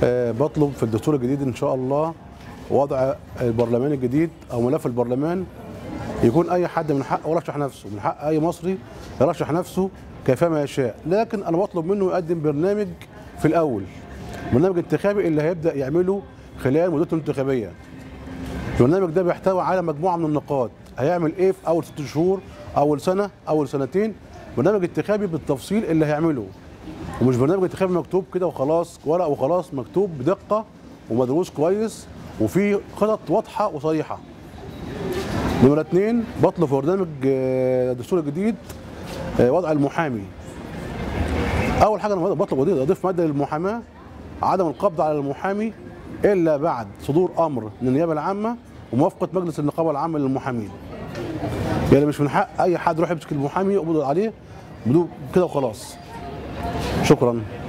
آه، بطلب في الدستور الجديد ان شاء الله وضع البرلمان الجديد او ملف البرلمان يكون اي حد من حقه يرشح نفسه من حق اي مصري يرشح نفسه كيفما يشاء لكن انا بطلب منه يقدم برنامج في الاول برنامج انتخابي اللي هيبدا يعمله خلال مدته الانتخابيه البرنامج ده بيحتوي على مجموعه من النقاط هيعمل ايه في اول ست شهور اول سنه اول سنتين برنامج انتخابي بالتفصيل اللي هيعمله ومش برنامج انتخابي مكتوب كده وخلاص ورق وخلاص مكتوب بدقه ومدروس كويس وفي خطط واضحه وصريحه نمرة اتنين بطلب في برنامج آه، الدستور الجديد آه، وضع المحامي أول حاجة أنا بطلب أضيف أضيف مادة للمحاماة عدم القبض على المحامي إلا بعد صدور أمر من النيابة العامة وموافقة مجلس النقابة العامة للمحامين يعني مش من حق أي حد يروح يمسك المحامي يقبض عليه بدون كده وخلاص شكرا